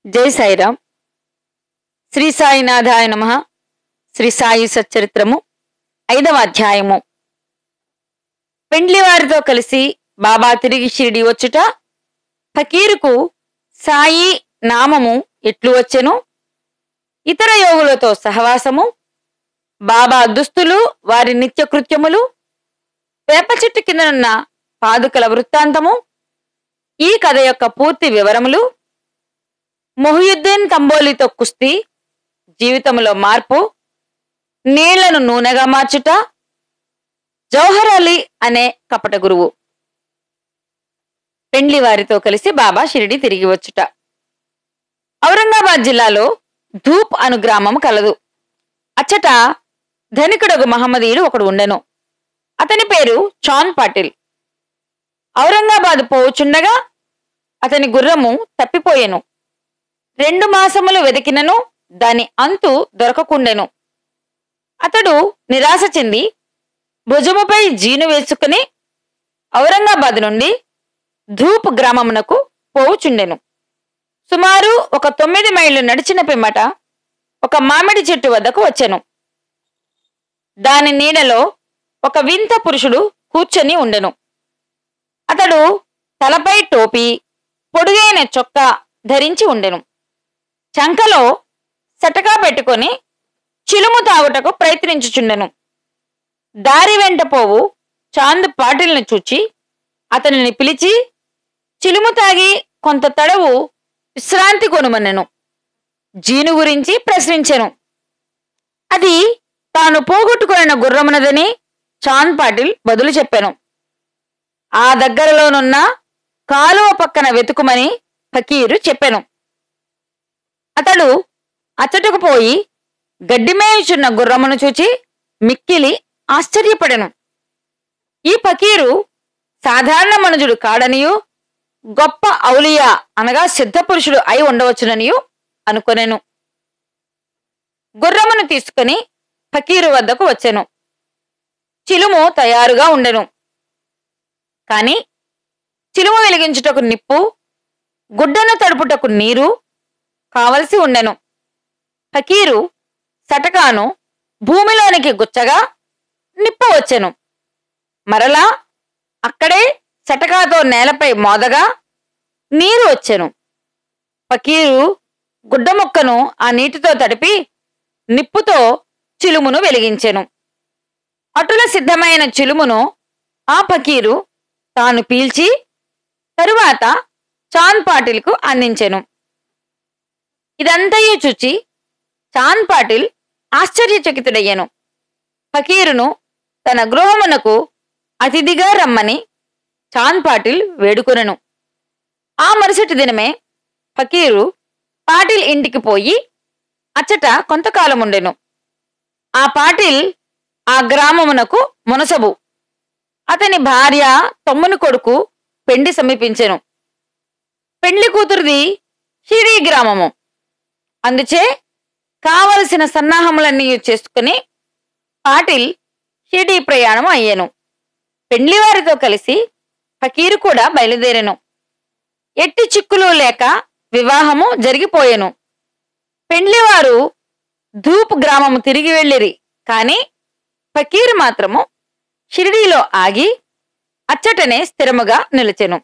జై సాయిరాం శ్రీ సాయినాథాయ నమ శ్రీ సాయి సచ్చరిత్రము ఐదవ అధ్యాయము పెండ్లివారితో కలిసి బాబా తిరిగి షిరిడి వచ్చుట ఫకీరుకు సాయి నామము ఎట్లు వచ్చెను ఇతర యోగులతో సహవాసము బాబా దుస్తులు వారి నిత్యకృత్యములు వేప చెట్టు కిందనున్న పాదుకల వృత్తాంతము ఈ కథ యొక్క పూర్తి వివరములు మొహియుద్దీన్ కంబోలితో కుస్తీ జీవితంలో మార్పు నీళ్లను నూనెగా మార్చుట జౌహర్ అలీ అనే కపట గురువు పెండ్లి వారితో కలిసి బాబా షిరిడి తిరిగి వచ్చుట ఔరంగాబాద్ జిల్లాలో ధూప్ అను గ్రామం కలదు అచ్చట ధనికుడగు మహమ్మదీయుడు ఒకడు ఉండెను అతని పేరు చాన్ పాటిల్ ఔరంగాబాద్ పోవుచుండగా అతని గుర్రము తప్పిపోయెను రెండు మాసములు వెతికినను దాని అంతు దొరకకుండెను అతడు నిరాశ చెంది భుజముపై జీను వేసుకుని ఔరంగాబాద్ నుండి ధూప్ గ్రామమునకు పోవుచుండెను సుమారు ఒక తొమ్మిది మైళ్ళు నడిచిన పిమ్మట ఒక మామిడి చెట్టు వద్దకు వచ్చెను దాని నీడలో ఒక వింత పురుషుడు కూర్చొని ఉండెను అతడు తలపై టోపీ పొడుగైన చొక్కా ధరించి ఉండెను చంకలో సటకా పెట్టుకొని చిలుము తాగుటకు ప్రయత్నించుచుండెను దారి వెంట పోవు చాంద్ పాటిల్ని చూచి అతనిని పిలిచి చిలుము తాగి కొంత తడవు విశ్రాంతి కొనుమన్నెను జీను గురించి ప్రశ్నించెను అది తాను పోగొట్టుకున్న గుర్రమునదని చాంద్ పాటిల్ బదులు చెప్పాను ఆ దగ్గరలోనున్న కాలువ పక్కన వెతుకుమని ఫకీరు చెప్పాను అతడు అచ్చటకు పోయి గడ్డిమేయుచున్న గుర్రమును చూచి మిక్కిలి ఆశ్చర్యపడెను ఈ ఫకీరు సాధారణ మనుజుడు కాడనియు గొప్ప ఔలియా అనగా సిద్ధపురుషుడు అయి ఉండవచ్చుననియు అనుకొనెను గుర్రమును తీసుకుని ఫకీరు వద్దకు వచ్చెను చిలుము తయారుగా ఉండెను కాని చిలుము వెలిగించుటకు నిప్పు గుడ్డను తడుపుటకు నీరు కావలసి ఉండెను ఫకీరు సటకాను భూమిలోనికి గుచ్చగా నిప్పు వచ్చెను మరలా అక్కడే సటకాతో నేలపై మోదగా నీరు వచ్చెను ఫకీరు గుడ్డ ముక్కను ఆ నీటితో తడిపి నిప్పుతో చిలుమును వెలిగించెను అటుల సిద్ధమైన చిలుమును ఆ ఫకీరు తాను పీల్చి తరువాత చాంద్ పాటిల్కు అందించెను ఇదంతయు చూచి చాంద్ పాటిల్ ఆశ్చర్యచకితుడయ్యెను ఫకీరును తన గృహమునకు అతిథిగా రమ్మని చాంద్ పాటిల్ వేడుకొనెను ఆ మరుసటి దినమే ఫకీరు పాటిల్ ఇంటికి పోయి అచ్చట కొంతకాలం ఉండెను ఆ పాటిల్ ఆ గ్రామమునకు మునసబు అతని భార్య తమ్ముని కొడుకు పెండి సమీపించెను పెండ్లి కూతురిది షిరిడీ గ్రామము అందుచే కావలసిన సన్నాహములన్నీ చేసుకుని పాటిల్ షిరిడీ ప్రయాణం అయ్యాను పెండ్లివారితో కలిసి ఫకీరు కూడా బయలుదేరెను ఎట్టి చిక్కులు లేక వివాహము జరిగిపోయెను పెండ్లివారు ధూప్ గ్రామము తిరిగి వెళ్ళిరి కాని ఫకీరు మాత్రము షిరిడీలో ఆగి అచ్చటనే స్థిరముగా నిలిచెను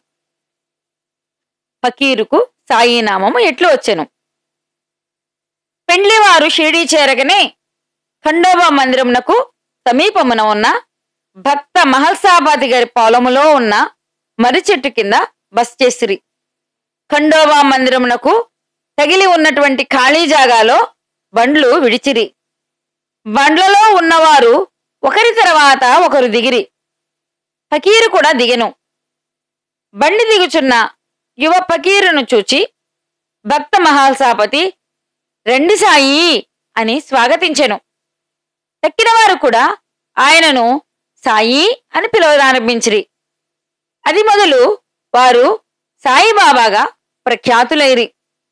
ఫకీరుకు సాయి నామము ఎట్లు వచ్చెను పెండ్లివారు షిరిడీ చేరగనే ఖండోబా మందిరమునకు సమీపమున ఉన్న భక్త మహల్సాబాది గారి పొలములో ఉన్న మర్రి చెట్టు కింద బస్ చేసిరి ఖండోబా మందిరమునకు తగిలి ఉన్నటువంటి ఖాళీ జాగాలో బండ్లు విడిచిరి బండ్లలో ఉన్నవారు ఒకరి తర్వాత ఒకరు దిగిరి ఫకీరు కూడా దిగెను బండి దిగుచున్న యువ ఫకీరును చూచి భక్త మహాల్సాపతి రెండి సాయి అని స్వాగతించెను ఎక్కినవారు కూడా ఆయనను సాయి అని పిలవదారంభించిరి అది మొదలు వారు సాయిబాబాగా ప్రఖ్యాతులైరి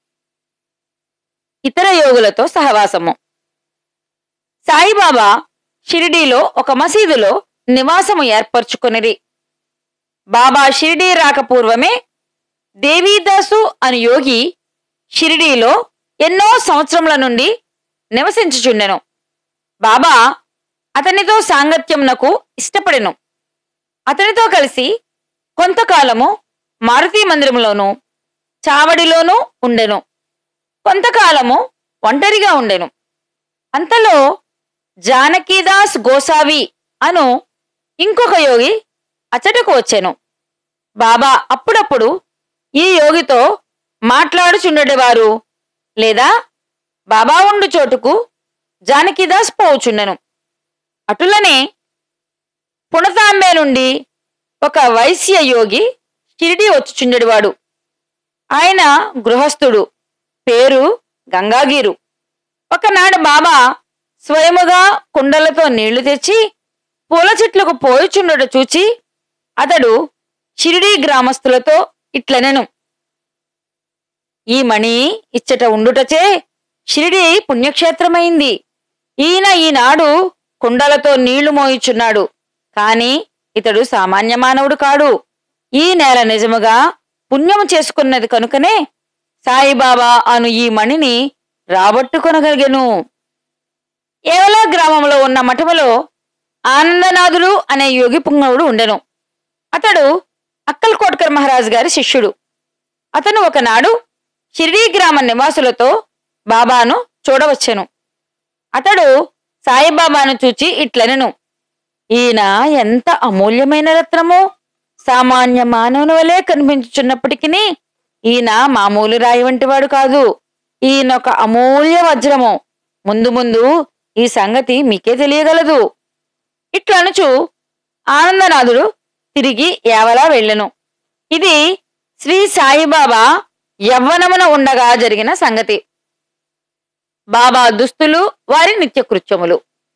ఇతర యోగులతో సహవాసము సాయిబాబా షిరిడీలో ఒక మసీదులో నివాసము ఏర్పరచుకొనిరి బాబా షిరిడీ రాక పూర్వమే దేవీదాసు అను యోగి షిరిడీలో ఎన్నో సంవత్సరముల నుండి నివసించుచుండెను బాబా అతనితో సాంగత్యంనకు ఇష్టపడెను అతనితో కలిసి కొంతకాలము మారుతి మందిరంలోను చావడిలోనూ ఉండెను కొంతకాలము ఒంటరిగా ఉండెను అంతలో జానకీదాస్ గోసావి అను ఇంకొక యోగి అచ్చటకు వచ్చెను బాబా అప్పుడప్పుడు ఈ యోగితో మాట్లాడుచుండేవారు లేదా బాబా ఉండు చోటుకు జానకీదాస్ పోవుచుండెను అటులనే పుణతాంబే నుండి ఒక వైశ్య యోగి షిరిడి వచ్చుచుండెడివాడు ఆయన గృహస్థుడు పేరు గంగాగీరు ఒకనాడు బాబా స్వయముగా కుండలతో నీళ్లు తెచ్చి పూల చెట్లకు పోయుచుండట చూచి అతడు షిరిడీ గ్రామస్తులతో ఇట్లనెను ఈ మణి ఇచ్చట ఉండుటచే షిరిడి పుణ్యక్షేత్రమైంది ఈయన ఈనాడు కుండలతో నీళ్లు మోయిచున్నాడు కాని ఇతడు సామాన్య మానవుడు కాడు ఈ నేల నిజముగా పుణ్యము చేసుకున్నది కనుకనే సాయిబాబా అను ఈ మణిని రాబట్టుకొనగలిగెను ఏవలా గ్రామంలో ఉన్న మఠములో ఆనందనాథుడు అనే యోగి పుంగవుడు ఉండెను అతడు అక్కల్ కోట్కర్ మహారాజ్ గారి శిష్యుడు అతను ఒకనాడు షిరిడీ గ్రామ నివాసులతో బాబాను చూడవచ్చెను అతడు సాయిబాబాను చూచి ఇట్లనెను ఈయన ఎంత అమూల్యమైన రత్నము సామాన్య మానవుని వలె కనిపించుచున్నప్పటికీ ఈయన మామూలు రాయి వంటివాడు కాదు ఈయన ఒక అమూల్య వజ్రము ముందు ముందు ఈ సంగతి మీకే తెలియగలదు ఇట్లనుచు ఆనందనాథుడు తిరిగి యావలా వెళ్ళెను ఇది శ్రీ సాయిబాబా యవ్వనమున ఉండగా జరిగిన సంగతి బాబా దుస్తులు వారి నిత్యకృత్యములు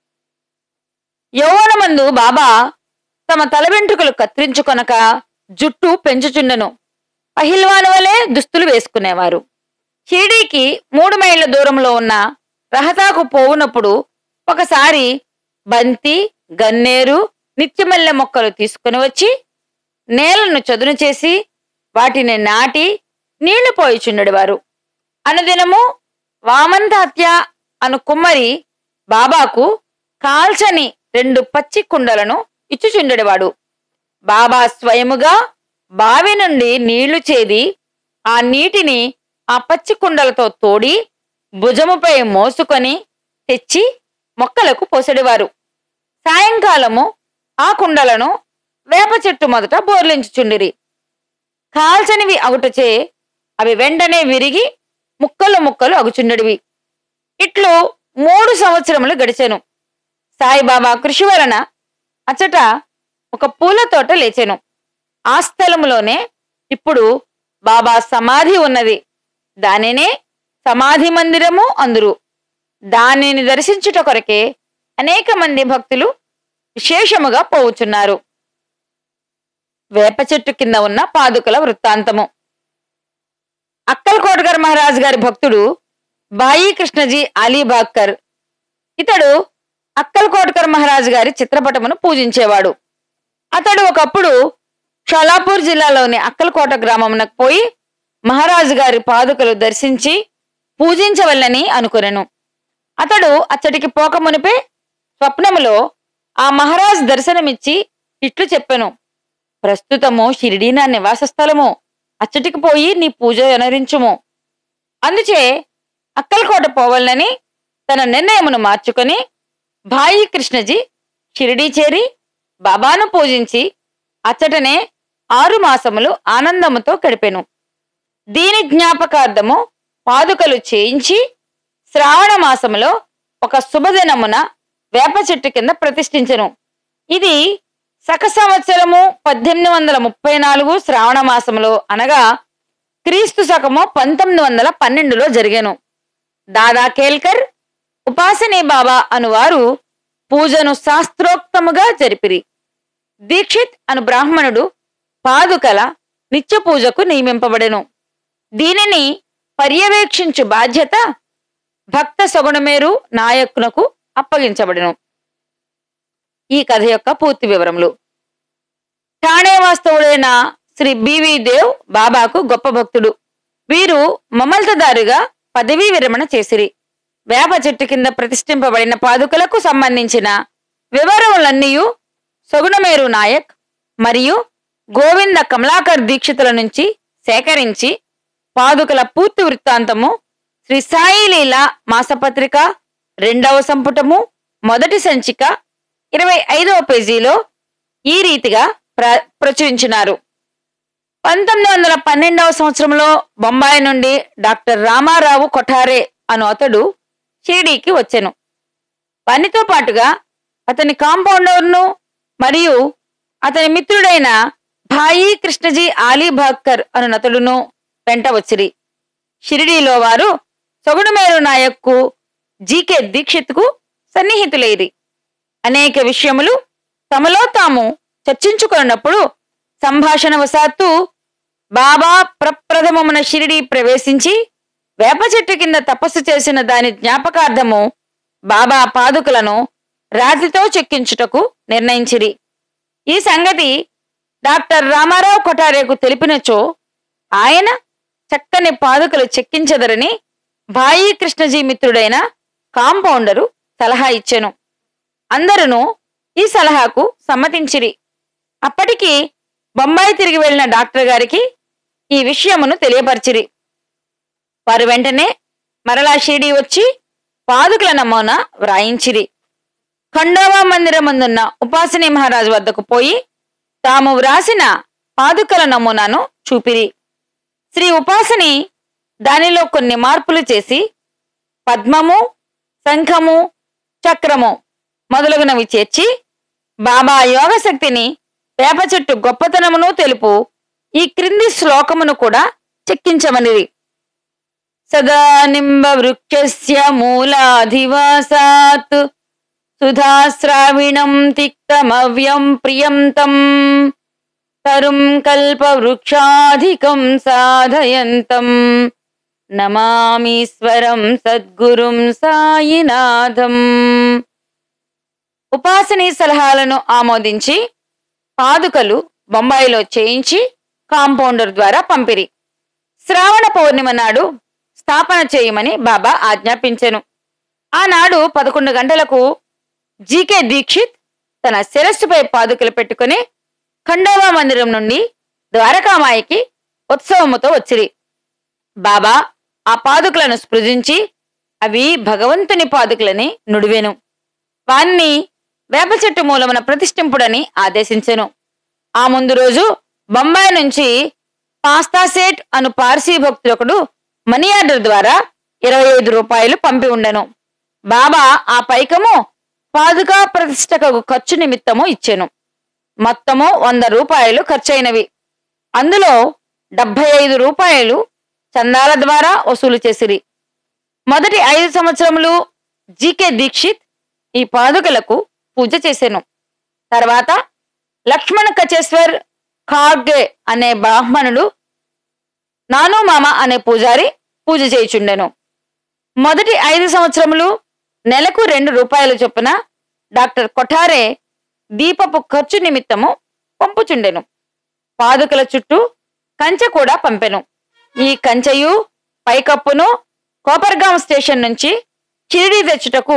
యౌవనమందు బాబా తమ తల వెంట్రుకలు కత్తిరించుకొనక జుట్టు పెంచుచుండెను పహిల్వాను వలె దుస్తులు వేసుకునేవారు షిరిడీకి మూడు మైళ్ళ దూరంలో ఉన్న రహతాకు పోవునప్పుడు ఒకసారి బంతి గన్నేరు నిత్యమల్లె మొక్కలు తీసుకుని వచ్చి నేలను చదును చేసి వాటిని నాటి నీళ్లు పోయిచుండెడివారు అనుదినము వామంతాత్య అను కుమ్మరి బాబాకు కాల్చని రెండు పచ్చి కుండలను ఇచ్చుచుండెడివాడు బాబా స్వయముగా బావి నుండి నీళ్లు చేది ఆ నీటిని ఆ పచ్చి కుండలతో తోడి భుజముపై మోసుకొని తెచ్చి మొక్కలకు పోసెడివారు సాయంకాలము ఆ కుండలను వేప చెట్టు మొదట బోర్లించుచుండిరి కాల్చనివి అగుటచే అవి వెంటనే విరిగి ముక్కలు ముక్కలు అగుచుండడివి ఇట్లు మూడు సంవత్సరములు గడిచెను సాయిబాబా కృషి వలన అచ్చట ఒక పూల తోట లేచెను ఆ స్థలములోనే ఇప్పుడు బాబా సమాధి ఉన్నది దానినే సమాధి మందిరము అందురు దానిని దర్శించుట కొరకే అనేక మంది భక్తులు విశేషముగా పోవుచున్నారు వేప చెట్టు కింద ఉన్న పాదుకల వృత్తాంతము అక్కల్ కోటగర్ మహారాజ్ గారి భక్తుడు బాయి కృష్ణజీ అలీబాక్కర్ ఇతడు అక్కల్ కోటకర్ మహారాజ్ గారి చిత్రపటమును పూజించేవాడు అతడు ఒకప్పుడు షోలాపూర్ జిల్లాలోని అక్కలకోట గ్రామమునకు పోయి మహారాజు గారి పాదుకలు దర్శించి పూజించవల్లని అనుకొనెను అతడు అచ్చటికి పోక మునిపే స్వప్నములో ఆ మహారాజ్ దర్శనమిచ్చి ఇట్లు చెప్పెను ప్రస్తుతము షిరిడీ నా నివాస స్థలము అచ్చటికి పోయి నీ పూజ అనరించుము అందుచే అక్కలకోట పోవాలని తన నిర్ణయమును మార్చుకొని భాయి కృష్ణజీ షిరిడీ చేరి బాబాను పూజించి అచ్చటనే ఆరు మాసములు ఆనందముతో గడిపెను దీని జ్ఞాపకార్థము పాదుకలు చేయించి శ్రావణ మాసములో ఒక శుభదినమున వేప చెట్టు కింద ప్రతిష్ఠించెను ఇది సక సంవత్సరము పద్దెనిమిది వందల ముప్పై నాలుగు శ్రావణ మాసములో అనగా క్రీస్తు శకము పంతొమ్మిది వందల పన్నెండులో జరిగెను దాదా కేల్కర్ ఉపాసనీ బాబా అనువారు పూజను శాస్త్రోక్తముగా జరిపిరి దీక్షిత్ అను బ్రాహ్మణుడు పాదుకల నిత్య పూజకు నియమింపబడెను దీనిని పర్యవేక్షించు బాధ్యత భక్త సగుణమేరు నాయకునకు అప్పగించబడెను ఈ కథ యొక్క పూర్తి వివరములు ఠాణే వాస్తవుడైన శ్రీ బివి దేవ్ బాబాకు గొప్ప భక్తుడు వీరు మమల్తదారుగా పదవీ విరమణ చేసిరి వేప చెట్టు కింద ప్రతిష్ఠింపబడిన పాదుకలకు సంబంధించిన వివరములన్నీ సొగుణమేరు నాయక్ మరియు గోవింద కమలాకర్ దీక్షితుల నుంచి సేకరించి పాదుకల పూర్తి వృత్తాంతము శ్రీ సాయి లీల మాసపత్రిక రెండవ సంపుటము మొదటి సంచిక ఇరవై ఐదవ పేజీలో ఈ రీతిగా ప్ర ప్రచురించినారు పంతొమ్మిది వందల పన్నెండవ సంవత్సరంలో బొంబాయి నుండి డాక్టర్ రామారావు కొఠారే అను అతడు షిరిడీకి వచ్చెను పనితో పాటుగా అతని కాంపౌండర్ను మరియు అతని మిత్రుడైన భాయి కృష్ణజీ ఆలీ భాక్కర్ అను నతుడును వెంట వచ్చిరి షిరిడీలో వారు సొగుడుమేరు నాయక్కు జీకే దీక్షిత్కు సన్నిహితులైరి అనేక విషయములు తమలో తాము చర్చించుకున్నప్పుడు సంభాషణ వశాత్తు బాబా ప్రప్రథమమున షిరిడి ప్రవేశించి వేప చెట్టు కింద తపస్సు చేసిన దాని జ్ఞాపకార్థము బాబా పాదుకలను రాతితో చెక్కించుటకు నిర్ణయించిరి ఈ సంగతి డాక్టర్ రామారావు కొఠారేకు తెలిపినచో ఆయన చక్కని పాదుకలు చెక్కించదరని భాయి కృష్ణజీ మిత్రుడైన కాంపౌండరు సలహా ఇచ్చెను అందరును ఈ సలహాకు సమ్మతించిరి అప్పటికి బొంబాయి తిరిగి వెళ్లిన డాక్టర్ గారికి ఈ విషయమును తెలియపరిచిరి వారు వెంటనే మరలా షిరిడి వచ్చి పాదుకల నమూనా వ్రాయించిరి ఖండోబా మందిరమందున్న ఉపాసిని మహారాజు వద్దకు పోయి తాము వ్రాసిన పాదుకల నమూనాను చూపిరి శ్రీ ఉపాసని దానిలో కొన్ని మార్పులు చేసి పద్మము శంఖము చక్రము మొదలగునవి చేర్చి బాబా యోగశక్తిని వేప చెట్టు గొప్పతనమును తెలుపు ఈ క్రింది శ్లోకమును కూడా చెక్కించమనిది సదా నింబ వృక్షస్య మూలాధివాసాత్ సుధాశ్రావిణం తిక్తమవ్యం ప్రియం తం తరుం కల్పవృక్షాధికం సాధయంతం నమామీశ్వరం సద్గురుం సాయినాథం ఉపాసనీ సలహాలను ఆమోదించి పాదుకలు బొంబాయిలో చేయించి కాంపౌండర్ ద్వారా పంపిరి శ్రావణ పౌర్ణిమ నాడు స్థాపన చేయమని బాబా ఆజ్ఞాపించెను ఆనాడు పదకొండు గంటలకు జీకే దీక్షిత్ తన శిరస్సుపై పాదుకలు పెట్టుకుని ఖండోబా మందిరం నుండి ద్వారకామాయికి ఉత్సవముతో వచ్చిరి బాబా ఆ పాదుకలను స్పృశించి అవి భగవంతుని పాదుకలని నుడివెను వాన్ని వేప చెట్టు మూలమున ప్రతిష్ఠింపుడని ఆదేశించెను ఆ ముందు రోజు బొంబాయి నుంచి పాస్తాసేట్ అను పార్సీ భక్తులొకడు మనీ ఆర్డర్ ద్వారా ఇరవై ఐదు రూపాయలు పంపి ఉండెను బాబా ఆ పైకము పాదుకా ప్రతిష్టకు ఖర్చు నిమిత్తము ఇచ్చెను మొత్తము వంద రూపాయలు ఖర్చయినవి అందులో డెబ్బై ఐదు రూపాయలు చందాల ద్వారా వసూలు చేసిరి మొదటి ఐదు సంవత్సరములు జీకే దీక్షిత్ ఈ పాదుకలకు పూజ చేసెను తర్వాత లక్ష్మణ కచేశ్వర్ ఖార్గే అనే బ్రాహ్మణుడు నాను మామ అనే పూజారి పూజ చేయుచుండెను మొదటి ఐదు సంవత్సరములు నెలకు రెండు రూపాయల చొప్పున డాక్టర్ కొఠారే దీపపు ఖర్చు నిమిత్తము పంపుచుండెను పాదుకల చుట్టూ కంచె కూడా పంపెను ఈ కంచెయు పైకప్పును కోపర్గాం స్టేషన్ నుంచి చిరిడి తెచ్చుటకు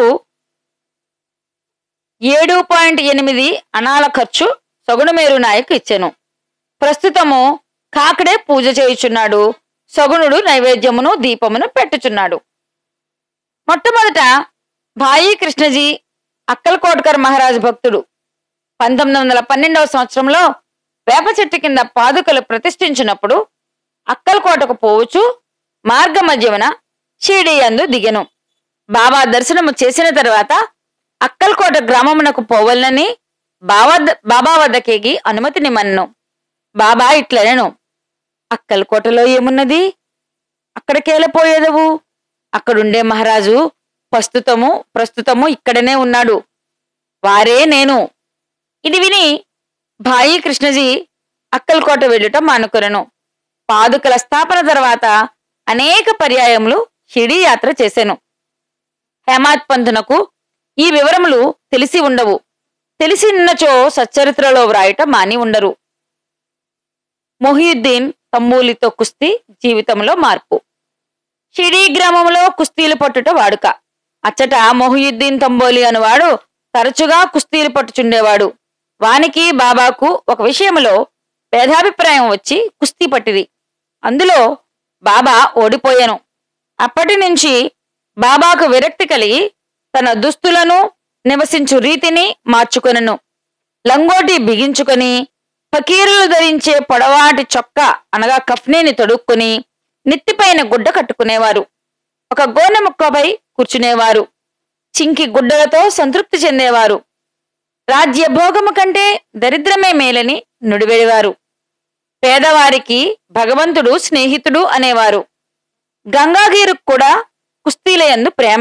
ఏడు పాయింట్ ఎనిమిది అనాల ఖర్చు సగుణమేరు నాయక్ ఇచ్చెను ప్రస్తుతము కాకడే పూజ చేయుచున్నాడు సగుణుడు నైవేద్యమును దీపమును పెట్టుచున్నాడు మొట్టమొదట భాయి కృష్ణజీ అక్కల్కోట్కర్ మహారాజ్ భక్తుడు పంతొమ్మిది వందల పన్నెండవ సంవత్సరంలో వేప చెట్టు కింద పాదుకలు ప్రతిష్ఠించినప్పుడు అక్కల్కోటకు పోవచ్చు మార్గ మధ్యమున షిరిడి యందు దిగెను బాబా దర్శనము చేసిన తర్వాత అక్కల్కోట గ్రామమునకు పోవలనని బావా బాబా వద్దకేగి అనుమతిని మన్ను బాబా ఇట్లనెను అక్కల్కోటలో ఏమున్నది అక్కడికేలపోయేదవు అక్కడుండే మహారాజు ప్రస్తుతము ప్రస్తుతము ఇక్కడనే ఉన్నాడు వారే నేను ఇది విని భాయి కృష్ణజీ అక్కల్కోట వెళ్ళుట మానుకొనెను పాదుకల స్థాపన తర్వాత అనేక పర్యాయములు షిరిడీ యాత్ర చేసెను హేమాత్ పంతునకు ఈ వివరములు తెలిసి ఉండవు తెలిసిన్నచో సచ్చరిత్రలో వ్రాయట మాని ఉండరు మొహియుద్దీన్ తమ్మూలితో కుస్తీ జీవితంలో మార్పు షిడీ గ్రామంలో కుస్తీలు పట్టుట వాడుక అచ్చట మొహియుద్దీన్ తంబోలి అనువాడు తరచుగా కుస్తీలు పట్టుచుండేవాడు వానికి బాబాకు ఒక విషయంలో భేదాభిప్రాయం వచ్చి కుస్తీ పట్టిది అందులో బాబా ఓడిపోయాను అప్పటి నుంచి బాబాకు విరక్తి కలిగి తన దుస్తులను నివసించు రీతిని మార్చుకొనెను లంగోటి బిగించుకొని ఫకీరులు ధరించే పొడవాటి చొక్క అనగా కఫ్నీని తొడుక్కుని నెత్తిపైన గుడ్డ కట్టుకునేవారు ఒక గోనె ముక్కపై కూర్చునేవారు చింకి గుడ్డలతో సంతృప్తి చెందేవారు రాజ్య భోగము కంటే దరిద్రమే మేలని నుడివెడివారు పేదవారికి భగవంతుడు స్నేహితుడు అనేవారు గంగాగీరుకు కూడా కుస్తీలయందు ప్రేమ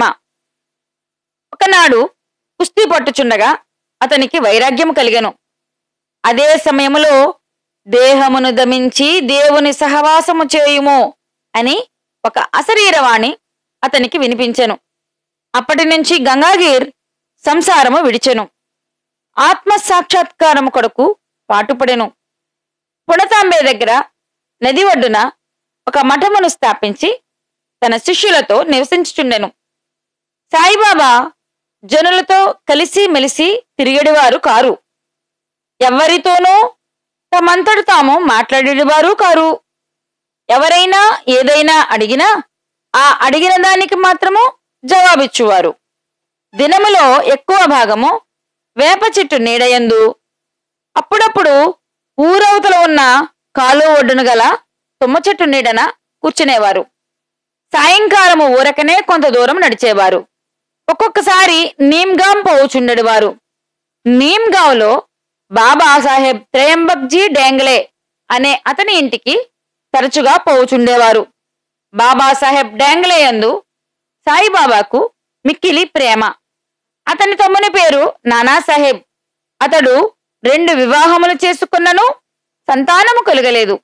ఒకనాడు కుస్తీ పట్టుచుండగా అతనికి వైరాగ్యం కలిగెను అదే సమయములో దేహమును దమించి దేవుని సహవాసము చేయుము అని ఒక అశరీరవాణి అతనికి వినిపించెను అప్పటి నుంచి గంగాగీర్ సంసారము విడిచెను ఆత్మ సాక్షాత్కారము కొరకు పాటుపడెను పుణతాంబే దగ్గర నది ఒడ్డున ఒక మఠమును స్థాపించి తన శిష్యులతో నివసించుచుండెను సాయిబాబా జనులతో కలిసి మెలిసి తిరిగేడివారు కారు ఎవరితోనూ తమంతట తాము మాట్లాడేవారు కారు ఎవరైనా ఏదైనా అడిగినా ఆ అడిగిన దానికి మాత్రము జవాబిచ్చువారు దినములో ఎక్కువ భాగము వేప చెట్టు నీడయందు అప్పుడప్పుడు ఊరవతల ఉన్న కాలువ ఒడ్డున గల తుమ్మ చెట్టు నీడన కూర్చునేవారు సాయంకాలము ఊరకనే కొంత దూరం నడిచేవారు ఒక్కొక్కసారి నీమ్గాం పోవుచుండెడివారు నీమ్గాంలో బాబా సాహెబ్ త్రయంబక్జీ డేంగ్లే అనే అతని ఇంటికి తరచుగా పోవుచుండేవారు బాబాసాహెబ్ డాంగ్లే యందు సాయిబాబాకు మిక్కిలి ప్రేమ అతని తమ్ముని పేరు నానాసాహెబ్ అతడు రెండు వివాహములు చేసుకున్నను సంతానము కలగలేదు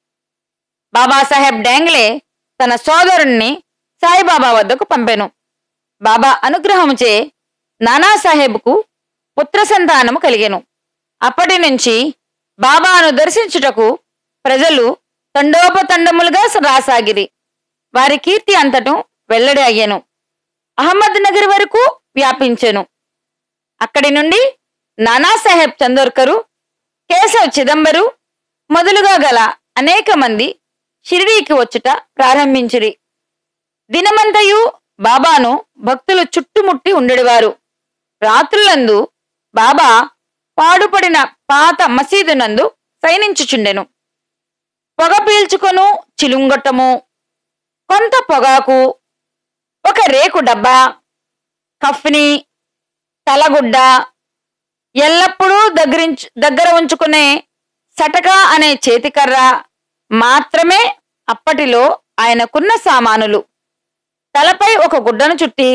బాబాసాహెబ్ డాంగ్లే తన సోదరుణ్ణి సాయిబాబా వద్దకు పంపెను బాబా అనుగ్రహముచే నానాసాహెబ్కు పుత్ర సంతానము కలిగెను అప్పటి నుంచి బాబాను దర్శించుటకు ప్రజలు తండోపతండములుగా రాసాగిరి వారి కీర్తి అంతటం వెల్లడి అయ్యెను అహ్మద్ నగర్ వరకు వ్యాపించెను అక్కడి నుండి నానాసాహెబ్ చందోర్కరు కేశవ్ చిదంబరు మొదలుగా గల అనేక మంది షిరిడీకి వచ్చుట ప్రారంభించిరి దినమంతయు బాబాను భక్తులు చుట్టుముట్టి ఉండేవారు రాత్రులందు బాబా పాడుపడిన పాత మసీదునందు శయనించుచుండెను పొగ పీల్చుకొను చిలుంగొట్టము కొంత పొగాకు ఒక రేకు డబ్బా కఫ్ని తలగుడ్డ ఎల్లప్పుడూ దగ్గరించు దగ్గర ఉంచుకునే సటక అనే చేతికర్ర మాత్రమే అప్పటిలో ఆయనకున్న సామానులు తలపై ఒక గుడ్డను చుట్టి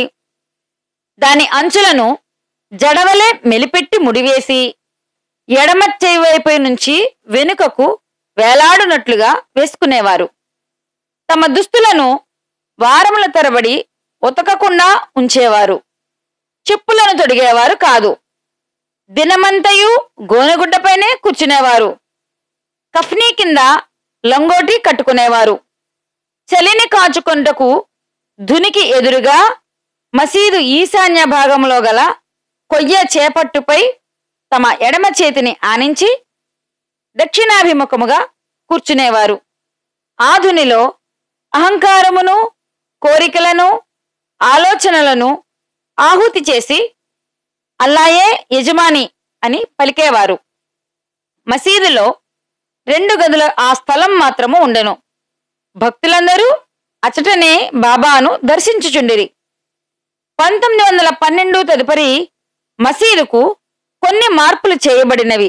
దాని అంచులను జడవలే మెలిపెట్టి ముడివేసి ఎడమ చేయి వైపు నుంచి వెనుకకు వేలాడునట్లుగా వేసుకునేవారు తమ దుస్తులను వారముల తరబడి ఉతకకుండా ఉంచేవారు చెప్పులను తొడిగేవారు కాదు దినమంతయు గోనెగుడ్డపైనే కూర్చునేవారు కఫ్నీ కింద లంగోటి కట్టుకునేవారు చలిని కాచుకొంటకు ధునికి ఎదురుగా మసీదు ఈశాన్య భాగంలో గల కొయ్య చేపట్టుపై తమ ఎడమ చేతిని ఆనించి దక్షిణాభిముఖముగా కూర్చునేవారు ఆధునిలో అహంకారమును కోరికలను ఆలోచనలను ఆహుతి చేసి అల్లాయే యజమాని అని పలికేవారు మసీదులో రెండు గదుల ఆ స్థలం మాత్రము ఉండెను భక్తులందరూ అచటనే బాబాను దర్శించుచుండిరి పంతొమ్మిది వందల పన్నెండు తదుపరి మసీదుకు కొన్ని మార్పులు చేయబడినవి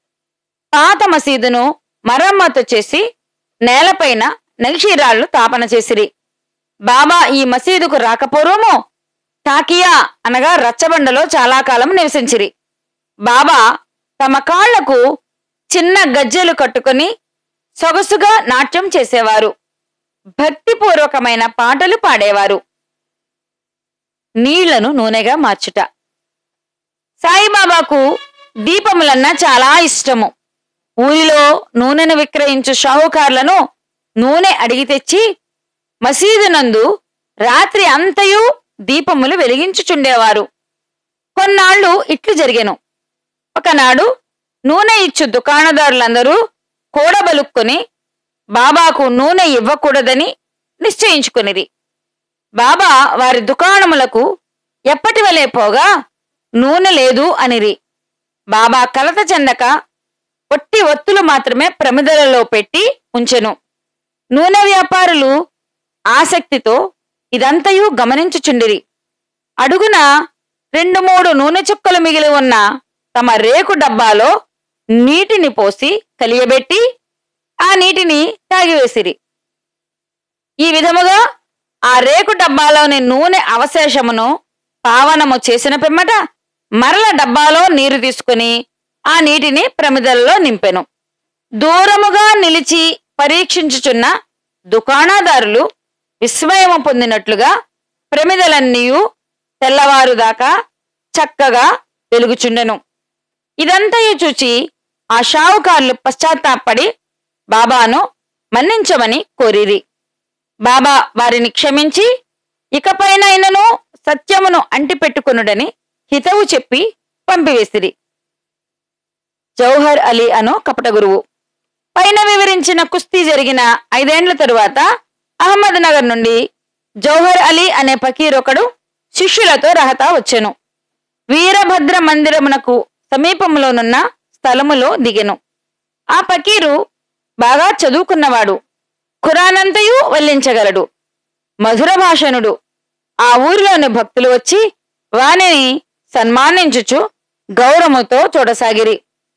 పాత మసీదును మరమ్మతు చేసి నేలపైన నగిషీరాళ్లు తాపన చేసిరి బాబా ఈ మసీదుకు రాకపూర్వము టాకియా అనగా రచ్చబండలో చాలా కాలం నివసించిరి బాబా తమ కాళ్లకు చిన్న గజ్జెలు కట్టుకొని సొగసుగా నాట్యం చేసేవారు భక్తిపూర్వకమైన పాటలు పాడేవారు నీళ్లను నూనెగా మార్చుట సాయిబాబాకు దీపములన్నా చాలా ఇష్టము ఊరిలో నూనెను విక్రయించు షాహుకార్లను నూనె అడిగి తెచ్చి మసీదు నందు రాత్రి అంతయు దీపములు వెలిగించుచుండేవారు కొన్నాళ్లు ఇట్లు జరిగెను ఒకనాడు నూనె ఇచ్చు దుకాణదారులందరూ కూడబలుక్కొని బాబాకు నూనె ఇవ్వకూడదని నిశ్చయించుకునిరి బాబా వారి దుకాణములకు ఎప్పటి వలె పోగా నూనె లేదు అనిరి బాబా కలత చెందక ఒట్టి ఒత్తులు మాత్రమే ప్రమిదలలో పెట్టి ఉంచెను నూనె వ్యాపారులు ఆసక్తితో ఇదంతయు గమనించుచుండిరి అడుగున రెండు మూడు నూనె చుక్కలు మిగిలి ఉన్న తమ రేకు డబ్బాలో నీటిని పోసి కలియబెట్టి ఆ నీటిని తాగివేసిరి ఈ విధముగా ఆ రేకు డబ్బాలోని నూనె అవశేషమును పావనము చేసిన పిమ్మట మరల డబ్బాలో నీరు తీసుకుని ఆ నీటిని ప్రమిదలలో నింపెను దూరముగా నిలిచి పరీక్షించుచున్న దుకాణదారులు విస్మయము పొందినట్లుగా ప్రమిదలన్నీయు తెల్లవారుదాకా చక్కగా వెలుగుచుండెను ఇదంతయు చూచి ఆ షావుకారులు పశ్చాత్తాపడి బాబాను మన్నించమని కోరిరి బాబా వారిని క్షమించి ఇకపైనైనను సత్యమును అంటిపెట్టుకొనుడని హితవు చెప్పి పంపివేసిరి జౌహర్ అలీ అను కపట గురువు పైన వివరించిన కుస్తీ జరిగిన ఐదేండ్ల తరువాత అహ్మద్ నగర్ నుండి జౌహర్ అలీ అనే పకీరొకడు శిష్యులతో రహతా వచ్చెను వీరభద్ర మందిరమునకు సమీపంలోనున్న స్థలములో దిగెను ఆ పకీరు బాగా చదువుకున్నవాడు ఖురానంతయు వల్లించగలడు మధుర భాషణుడు ఆ ఊరిలోని భక్తులు వచ్చి వానిని సన్మానించుచు గౌరవముతో చూడసాగిరి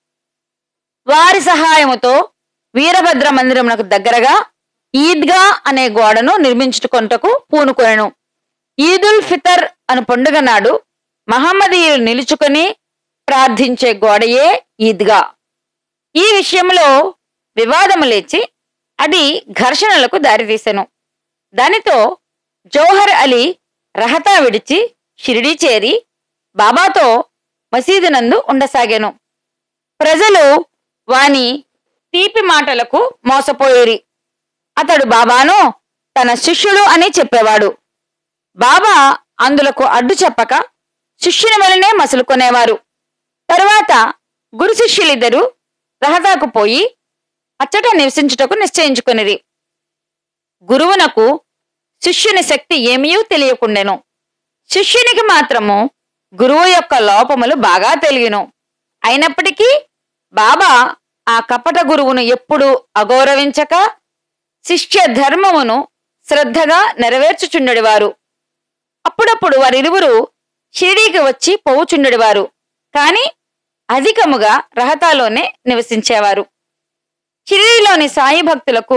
వారి సహాయముతో వీరభద్ర మందిరమునకు దగ్గరగా ఈద్గా అనే గోడను నిర్మించుకొంటకు పూనుకొనెను ఈదుల్ ఫితర్ అను పండుగ నాడు మహమ్మదీయులు నిలుచుకొని ప్రార్థించే గోడయే ఈద్గా ఈ విషయంలో వివాదము లేచి అది ఘర్షణలకు దారితీసెను దానితో జౌహర్ అలీ రహతా విడిచి షిరిడీ చేరి బాబాతో మసీదు నందు ఉండసాగాను ప్రజలు వాని తీపి మాటలకు మోసపోయేరి అతడు బాబాను తన శిష్యుడు అని చెప్పేవాడు బాబా అందులకు అడ్డు చెప్పక శిష్యుని వలనే మసులుకొనేవారు తరువాత గురు శిష్యులిద్దరూ రహదాకు పోయి అచ్చట నివసించుటకు నిశ్చయించుకునిరి గురువునకు శిష్యుని శక్తి ఏమీయూ తెలియకుండెను శిష్యునికి మాత్రము గురువు యొక్క లోపములు బాగా తెలియను అయినప్పటికీ బాబా ఆ కపట గురువును ఎప్పుడూ అగౌరవించక శిష్య ధర్మమును శ్రద్ధగా నెరవేర్చుచుండెడివారు అప్పుడప్పుడు వారిరువురు షిరిడీకి వచ్చి పోవుచుండెడివారు కాని అధికముగా రహతాలోనే నివసించేవారు షిరిడీలోని సాయి భక్తులకు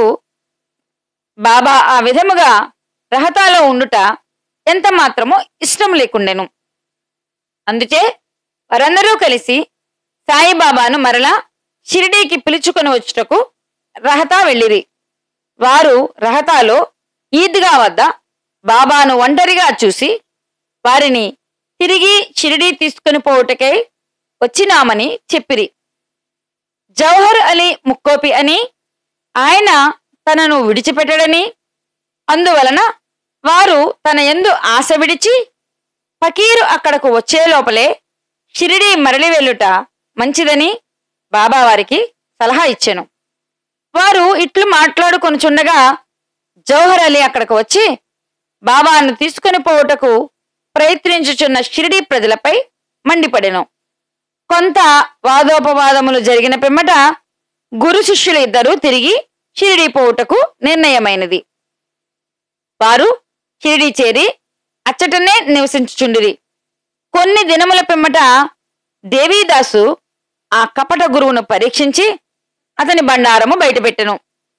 బాబా ఆ విధముగా రహతాలో ఉండుట ఎంత మాత్రమో ఇష్టం లేకుండెను అందుచే వారందరూ కలిసి సాయిబాబాను మరలా షిరిడీకి పిలుచుకొని వచ్చుటకు రహతా వెళ్ళిరి వారు రహతాలో ఈద్గా వద్ద బాబాను ఒంటరిగా చూసి వారిని తిరిగి షిరిడీ తీసుకుని పోవుటకై వచ్చినామని చెప్పిరి జౌహర్ అలీ ముక్కోపి అని ఆయన తనను విడిచిపెట్టడని అందువలన వారు తన యందు ఆశ విడిచి ఫకీరు అక్కడకు వచ్చే లోపలే షిరిడీ మరలి వెళ్ళుట మంచిదని బాబా వారికి సలహా ఇచ్చెను వారు ఇట్లు మాట్లాడుకొనుచుండగా జౌహర్ అలీ అక్కడకు వచ్చి బాబాను తీసుకుని పోవుటకు ప్రయత్నించుచున్న షిరిడీ ప్రజలపై మండిపడెను కొంత వాదోపవాదములు జరిగిన పిమ్మట గురు శిష్యులు ఇద్దరూ తిరిగి షిరిడీ పోవుటకు నిర్ణయమైనది వారు షిరిడీ చేరి అచ్చటనే నివసించుచుండిరి కొన్ని దినముల పిమ్మట దేవీదాసు ఆ కపట గురువును పరీక్షించి అతని బండారము బయటపెట్టెను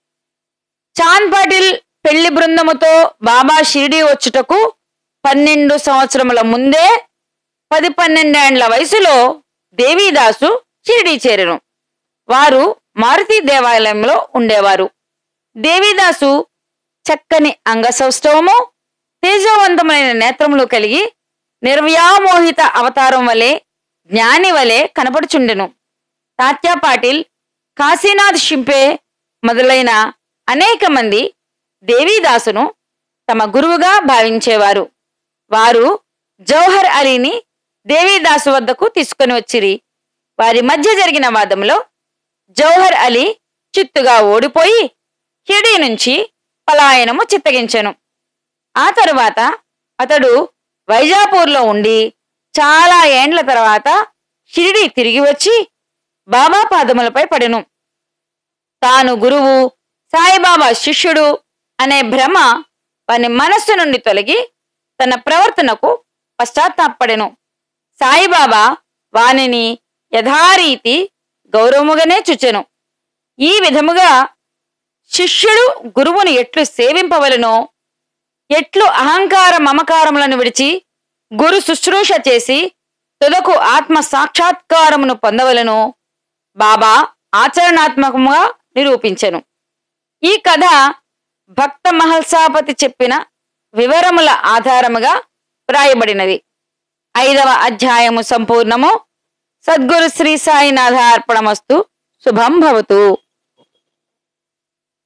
చాంద్ పాటిల్ పెళ్లి బృందముతో బాబా షిరిడీ వచ్చుటకు పన్నెండు సంవత్సరముల ముందే పది పన్నెండేండ్ల వయసులో దేవీదాసు షిరిడీ చేరెను వారు మారుతి దేవాలయంలో ఉండేవారు దేవీదాసు చక్కని అంగసౌష్ఠవము తేజవంతమైన నేత్రములు కలిగి నిర్వ్యామోహిత అవతారం వలె జ్ఞాని వలె కనపడుచుండెను తాత్యా పాటిల్ కాశీనాథ్ షింపే మొదలైన అనేక మంది దేవీదాసును తమ గురువుగా భావించేవారు వారు జౌహర్ అలీని దేవీదాసు వద్దకు తీసుకొని వచ్చిరి వారి మధ్య జరిగిన వాదంలో జౌహర్ అలీ చిత్తుగా ఓడిపోయి హిడీ నుంచి పలాయనము చిత్తగించెను ఆ తరువాత అతడు వైజాపూర్లో ఉండి చాలా ఏండ్ల తర్వాత షిరిడి తిరిగి వచ్చి బాబా పాదములపై పడెను తాను గురువు సాయిబాబా శిష్యుడు అనే భ్రమ వాని మనస్సు నుండి తొలగి తన ప్రవర్తనకు పశ్చాత్తాపడెను సాయిబాబా వానిని యథారీతి గౌరవముగానే చుచెను ఈ విధముగా శిష్యుడు గురువును ఎట్లు సేవింపవలనో ఎట్లు అహంకార మమకారములను విడిచి గురు శుశ్రూష చేసి తుదకు ఆత్మ సాక్షాత్కారమును పొందవలను బాబా ఆచరణాత్మకముగా నిరూపించెను ఈ కథ భక్త మహల్సాపతి చెప్పిన వివరముల ఆధారముగా వ్రాయబడినది ఐదవ అధ్యాయము సంపూర్ణము సద్గురు శ్రీ సాయినాథ అర్పణమస్తు శుభం భవతు